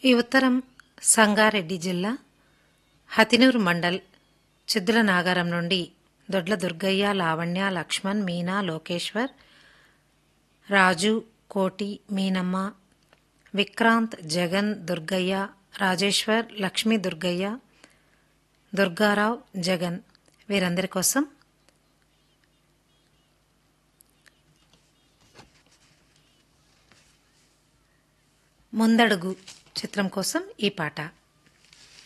ఈ ఉత్తరం సంగారెడ్డి జిల్లా హతినూరు మండల్ చిద్దుల నాగారం నుండి దొడ్ల దుర్గయ్య లావణ్య లక్ష్మణ్ మీనా లోకేశ్వర్ రాజు కోటి మీనమ్మ విక్రాంత్ జగన్ దుర్గయ్య రాజేశ్వర్ లక్ష్మీ దుర్గయ్య దుర్గారావు జగన్ వీరందరి కోసం ముందడుగు చిత్రం కోసం ఈ పాట